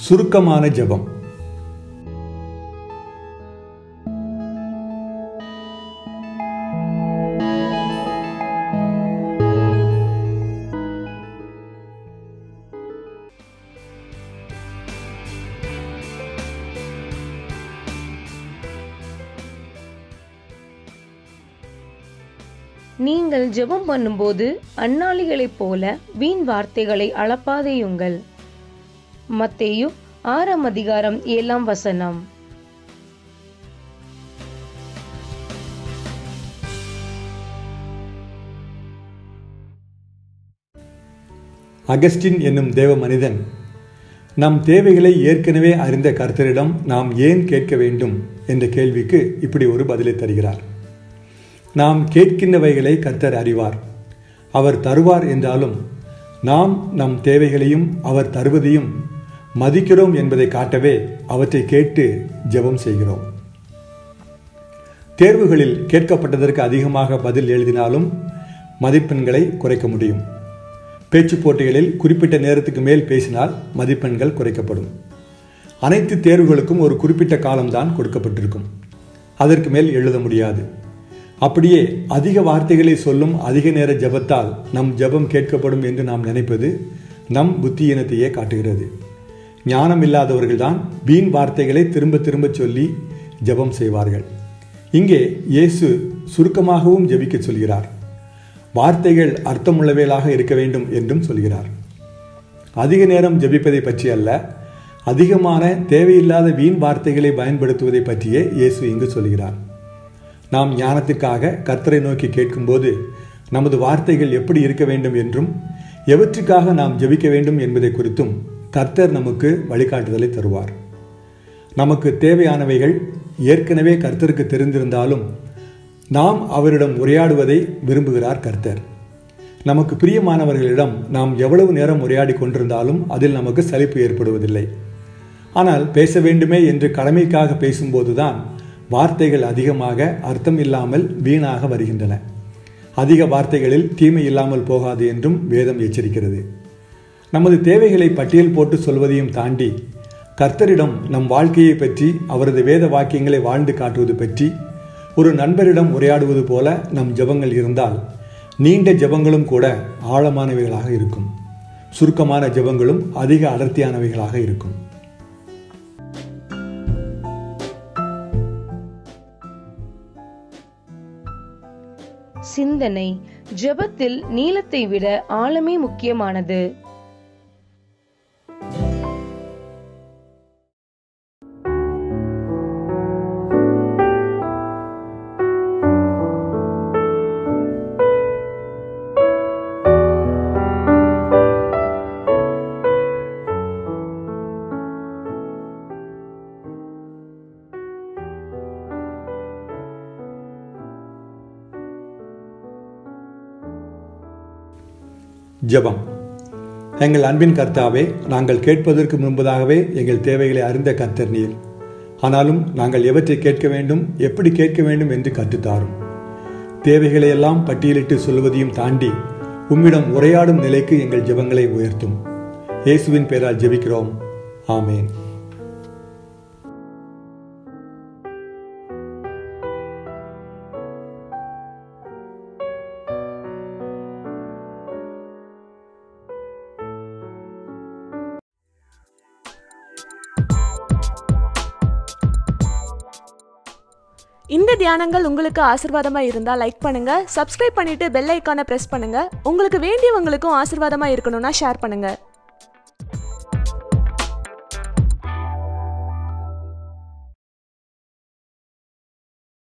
சுருக்கமான ஜெபம் நீங்கள் ஜெபம் பண்ணும்போது அந்நாளிகளைப் போல வீண் வார்த்தைகளை அளப்பாதேயுங்கள் மத்தேயு ஆறாம் அதிகாரம் ஏழாம் வசனம் அகஸ்டின் என்னும் தேவ மனிதன் நம் தேவைகளை ஏற்கனவே அறிந்த கர்த்தரிடம் நாம் ஏன் கேட்க வேண்டும் என்ற கேள்விக்கு இப்படி ஒரு பதிலை தருகிறார் நாம் கேட்கின்றவைகளை கர்த்தர் அறிவார் அவர் தருவார் என்றாலும் நாம் நம் தேவைகளையும் அவர் தருவதையும் மதிக்கிறோம் என்பதை காட்டவே அவற்றை கேட்டு ஜெபம் செய்கிறோம் தேர்வுகளில் கேட்கப்பட்டதற்கு அதிகமாக பதில் எழுதினாலும் மதிப்பெண்களை குறைக்க முடியும் பேச்சு போட்டிகளில் குறிப்பிட்ட நேரத்துக்கு மேல் பேசினால் மதிப்பெண்கள் குறைக்கப்படும் அனைத்து தேர்வுகளுக்கும் ஒரு குறிப்பிட்ட காலம்தான் கொடுக்கப்பட்டிருக்கும் அதற்கு மேல் எழுத முடியாது அப்படியே அதிக வார்த்தைகளை சொல்லும் அதிக நேர ஜெபத்தால் நம் ஜெபம் கேட்கப்படும் என்று நாம் நினைப்பது நம் புத்தியினத்தையே காட்டுகிறது ஞானம் இல்லாதவர்கள்தான் வீண் வார்த்தைகளை திரும்ப திரும்ப சொல்லி ஜெபம் செய்வார்கள் இங்கே இயேசு சுருக்கமாகவும் ஜெபிக்க சொல்கிறார் வார்த்தைகள் அர்த்தமுள்ளவைகளாக இருக்க வேண்டும் என்றும் சொல்கிறார் அதிக நேரம் ஜெபிப்பதை பற்றி அல்ல அதிகமான தேவையில்லாத வீண் வார்த்தைகளை பயன்படுத்துவதை பற்றியே இயேசு இங்கு சொல்கிறார் நாம் ஞானத்துக்காக கர்த்தரை நோக்கி கேட்கும்போது நமது வார்த்தைகள் எப்படி இருக்க வேண்டும் என்றும் எவற்றுக்காக நாம் ஜெபிக்க வேண்டும் என்பதை குறித்தும் கர்த்தர் நமக்கு வழிகாட்டுதலை தருவார் நமக்கு தேவையானவைகள் ஏற்கனவே கர்த்தருக்கு தெரிந்திருந்தாலும் நாம் அவரிடம் உரையாடுவதை விரும்புகிறார் கர்த்தர் நமக்கு பிரியமானவர்களிடம் நாம் எவ்வளவு நேரம் உரையாடி கொண்டிருந்தாலும் அதில் நமக்கு சலிப்பு ஏற்படுவதில்லை ஆனால் பேச வேண்டுமே என்று கடமைக்காக பேசும்போதுதான் வார்த்தைகள் அதிகமாக அர்த்தம் இல்லாமல் வீணாக வருகின்றன அதிக வார்த்தைகளில் தீமை இல்லாமல் போகாது என்றும் வேதம் எச்சரிக்கிறது நமது தேவைகளை பட்டியல் போட்டு சொல்வதையும் தாண்டி கர்த்தரிடம் நம் வாழ்க்கையை பற்றி அவரது வேத வாக்கியங்களை வாழ்ந்து காட்டுவது பற்றி ஒரு நண்பரிடம் உரையாடுவது போல நம் ஜெபங்கள் இருந்தால் நீண்ட ஜெபங்களும் கூட ஆழமானவைகளாக இருக்கும் சுருக்கமான ஜெபங்களும் அதிக அடர்த்தியானவைகளாக இருக்கும் சிந்தனை ஜெபத்தில் நீளத்தை விட ஆழமே முக்கியமானது ஜெபம் எங்கள் அன்பின் கர்த்தாவே நாங்கள் கேட்பதற்கு முன்பதாகவே எங்கள் தேவைகளை அறிந்த கர்த்தர் நீர் ஆனாலும் நாங்கள் எவற்றை கேட்க வேண்டும் எப்படி கேட்க வேண்டும் என்று கற்றுத்தாரும் தேவைகளை எல்லாம் பட்டியலிட்டு சொல்வதையும் தாண்டி உம்மிடம் உரையாடும் நிலைக்கு எங்கள் ஜெபங்களை உயர்த்தும் இயேசுவின் பெயரால் ஜெபிக்கிறோம் ஆமேன் இந்த தியானங்கள் உங்களுக்கு ஆசிர்வாதமா இருந்தா லைக் பண்ணுங்க சப்ஸ்கிரைப் பண்ணிட்டு பெல் ஐக்கானை பிரஸ் பண்ணுங்க உங்களுக்கு வேண்டியவங்களுக்கும் ஆசிர்வாதமா இருக்கணும்னா ஷேர் பண்ணுங்க